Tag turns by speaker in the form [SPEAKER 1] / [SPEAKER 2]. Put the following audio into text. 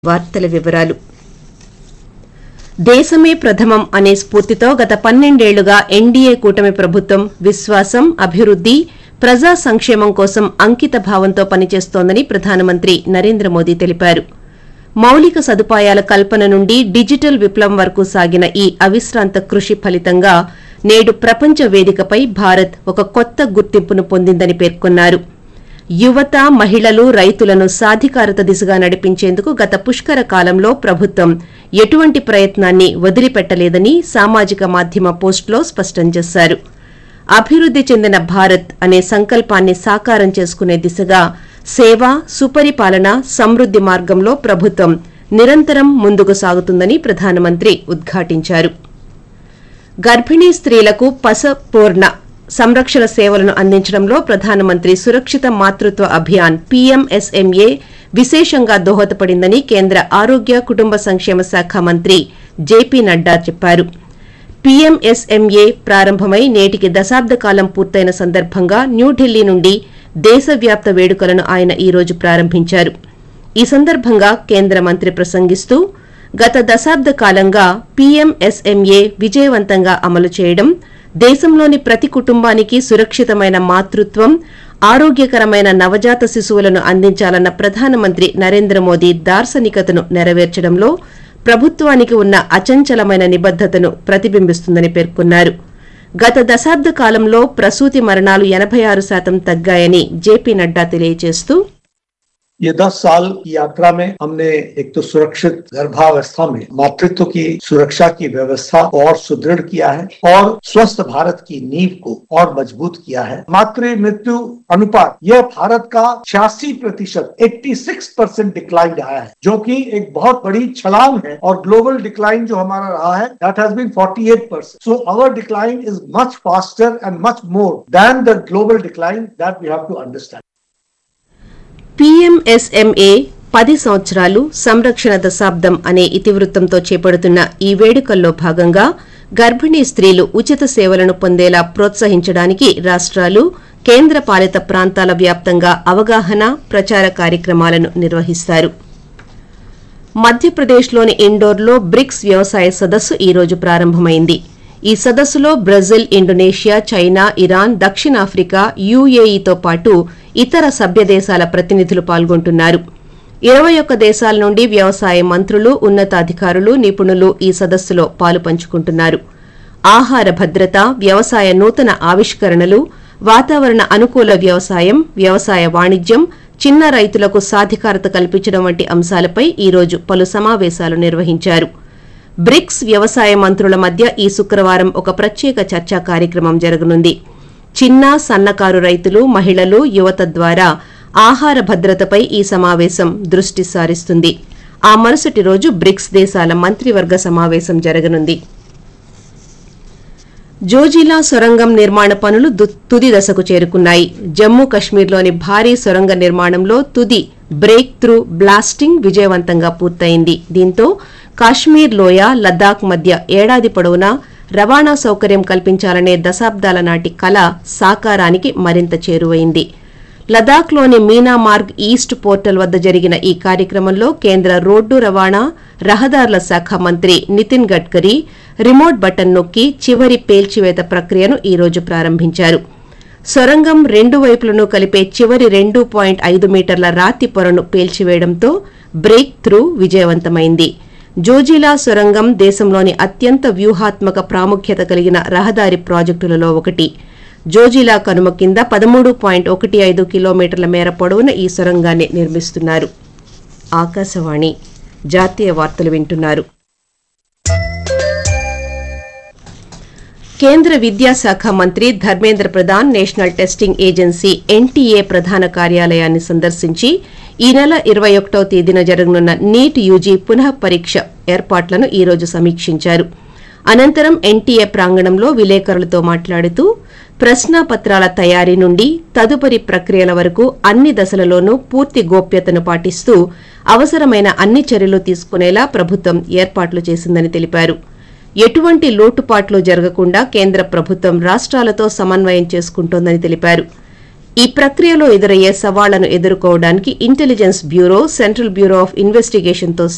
[SPEAKER 1] వార్తల వివరాలు దేశమే ప్రథమం అనే స్ఫూర్తితో గత పన్నెండేళ్లుగా ఎన్డీఏ కూటమి ప్రభుత్వం విశ్వాసం అభివృద్ది ప్రజా సంక్షేమం కోసం అంకిత భావంతో పనిచేస్తోందని ప్రధానమంత్రి నరేంద్ర మోదీ తెలిపారు మౌలిక సదుపాయాల కల్పన నుండి డిజిటల్ విప్లవం వరకు సాగిన ఈ అవిశ్రాంత కృషి ఫలితంగా నేడు ప్రపంచ వేదికపై భారత్ ఒక కొత్త గుర్తింపును పొందిందని పేర్కొన్నారు యువత మహిళలు రైతులను సాధికారత దిశగా నడిపించేందుకు గత పుష్కర కాలంలో ప్రభుత్వం ఎటువంటి ప్రయత్నాన్ని వదిలిపెట్టలేదని సామాజిక మాధ్యమ పోస్టులో స్పష్టం చేశారు అభివృద్ది చెందిన భారత్ అనే సంకల్పాన్ని సాకారం చేసుకునే దిశగా సేవ సుపరిపాలన సమృద్ది మార్గంలో ప్రభుత్వం నిరంతరం ముందుకు సాగుతుందని ప్రధానమంత్రి ఉద్ఘాటించారు గర్భిణీ స్త్రీలకు పసపూర్ణ సంరక్షణ సేవలను అందించడంలో ప్రధానమంత్రి సురక్షిత మాతృత్వ అభియాన్ పీఎంఎస్ఎంఏ విశేషంగా దోహదపడిందని కేంద్ర ఆరోగ్య కుటుంబ సంక్షేమ శాఖ మంత్రి జేపీ నడ్డా చెప్పారు పీఎంఎస్ఎంఏ ప్రారంభమై నేటికి దశాబ్ద కాలం పూర్తయిన సందర్భంగా న్యూఢిల్లీ నుండి దేశవ్యాప్త వేడుకలను ఆయన ఈ రోజు ప్రారంభించారు ఈ సందర్భంగా కేంద్ర మంత్రి ప్రసంగిస్తూ గత దశాబ్ద కాలంగా పీఎంఎస్ఎంఏ విజయవంతంగా అమలు చేయడం దేశంలోని ప్రతి కుటుంబానికి సురక్షితమైన మాతృత్వం ఆరోగ్యకరమైన నవజాత శిశువులను అందించాలన్న ప్రధానమంత్రి నరేంద్ర మోదీ దార్శనికతను నెరవేర్చడంలో ప్రభుత్వానికి ఉన్న అచంచలమైన నిబద్దతను ప్రతిబింబిస్తుందని పేర్కొన్నారు గత దశాబ్ద కాలంలో ప్రసూతి మరణాలు ఎనభై ఆరు శాతం తగ్గాయని జేపీ నడ్డా తెలియజేస్తూ
[SPEAKER 2] ये दस साल की यात्रा में हमने एक तो सुरक्षित गर्भावस्था में मातृत्व की सुरक्षा की व्यवस्था और सुदृढ़ किया है और स्वस्थ भारत की नींव को और मजबूत किया है मातृ मृत्यु अनुपात यह भारत का छियासी प्रतिशत एट्टी सिक्स परसेंट डिक्लाइन आया है जो कि एक बहुत बड़ी छलांग है और ग्लोबल डिक्लाइन जो हमारा रहा है that has been 48 percent so our decline is much faster and much more than the global decline that we have to understand
[SPEAKER 1] PMSMA పది సంవత్సరాలు సంరక్షణ దశాబ్దం అనే ఇతివృత్తంతో చేపడుతున్న ఈ వేడుకల్లో భాగంగా గర్భిణీ స్త్రీలు ఉచిత సేవలను పొందేలా ప్రోత్సహించడానికి రాష్ట్రాలు కేంద్ర పాలిత ప్రాంతాల వ్యాప్తంగా అవగాహన ప్రచార కార్యక్రమాలను నిర్వహిస్తారు మధ్యప్రదేశ్లోని ఇండోర్లో బ్రిక్స్ వ్యవసాయ సదస్సు ఈ రోజు ప్రారంభమైంది ఈ సదస్సులో బ్రెజిల్ ఇండోనేషియా చైనా ఇరాన్ దక్షిణాఫ్రికా యుఏఈతో పాటు ఇతర సభ్య దేశాల ప్రతినిధులు పాల్గొంటున్నారు ఇరవై ఒక్క దేశాల నుండి వ్యవసాయ మంత్రులు ఉన్నతాధికారులు నిపుణులు ఈ సదస్సులో పాలు పంచుకుంటున్నారు ఆహార భద్రత వ్యవసాయ నూతన ఆవిష్కరణలు వాతావరణ అనుకూల వ్యవసాయం వ్యవసాయ వాణిజ్యం చిన్న రైతులకు సాధికారత కల్పించడం వంటి అంశాలపై ఈ రోజు పలు సమావేశాలు నిర్వహించారు బ్రిక్స్ వ్యవసాయ మంత్రుల మధ్య ఈ శుక్రవారం ఒక ప్రత్యేక చర్చా కార్యక్రమం జరగనుంది చిన్న సన్నకారు రైతులు మహిళలు యువత ద్వారా ఆహార భద్రతపై ఈ సమావేశం దృష్టి సారిస్తుంది ఆ మరుసటి రోజు బ్రిక్స్ దేశాల మంత్రివర్గ సమావేశం జరగనుంది జోజిలా సొరంగం నిర్మాణ పనులు దు- తుది దశకు చేరుకున్నాయి జమ్మూ కశ్మీర్లోని భారీ సొరంగ నిర్మాణంలో తుది బ్రేక్ త్రూ బ్లాస్టింగ్ విజయవంతంగా పూర్తయింది దీంతో కాశ్మీర్ లోయ లద్దాఖ్ మధ్య ఏడాది పొడవునా రవాణా సౌకర్యం కల్పించాలనే దశాబ్దాల నాటి కల సాకారానికి మరింత చేరువైంది లదాఖ్లోని మీనామార్గ్ ఈస్ట్ పోర్టల్ వద్ద జరిగిన ఈ కార్యక్రమంలో కేంద్ర రోడ్డు రవాణా రహదారుల శాఖ మంత్రి నితిన్ గడ్కరీ రిమోట్ బటన్ నొక్కి చివరి పేల్చివేత ప్రక్రియను ఈ రోజు ప్రారంభించారు సొరంగం రెండు వైపులను కలిపే చివరి రెండు పాయింట్ ఐదు మీటర్ల రాతి పొరను పేల్చివేయడంతో బ్రేక్ త్రూ విజయవంతమైంది జోజిలా సొరంగం దేశంలోని అత్యంత వ్యూహాత్మక ప్రాముఖ్యత కలిగిన రహదారి ప్రాజెక్టులలో ఒకటి జోజిలా కనుమ కింద పదమూడు పాయింట్ ఒకటి ఐదు కిలోమీటర్ల మేర పొడవున ఈ సొరంగాన్ని నిర్మిస్తున్నారు ఆకాశవాణి జాతీయ వార్తలు వింటున్నారు కేంద్ర విద్యాశాఖ మంత్రి Dharmendra Pradhan national testing agency NTA ప్రధాన కార్యాలయాన్ని సందర్శించి ఈ నెల ఇరవై ఒకటో తేదీన జరగనున్న నీట్ యూజీ పునః పరీక్ష ఏర్పాట్లను ఈ రోజు సమీక్షించారు అనంతరం ఎన్టీఏ ప్రాంగణంలో విలేకరులతో మాట్లాడుతూ ప్రశ్నాపత్రాల తయారీ నుండి తదుపరి ప్రక్రియల వరకు అన్ని దశలలోనూ పూర్తి గోప్యతను పాటిస్తూ అవసరమైన అన్ని చర్యలు తీసుకునేలా ప్రభుత్వం ఏర్పాట్లు చేసిందని తెలిపారు ఎటువంటి లోటుపాట్లు జరగకుండా కేంద్ర ప్రభుత్వం రాష్ట్రాలతో సమన్వయం చేసుకుంటోందని తెలిపారు ఈ ప్రక్రియలో ఎదురయ్యే సవాళ్లను ఎదుర్కోవడానికి intelligence bureau central bureau of ఇన్వెస్టిగేషన్తో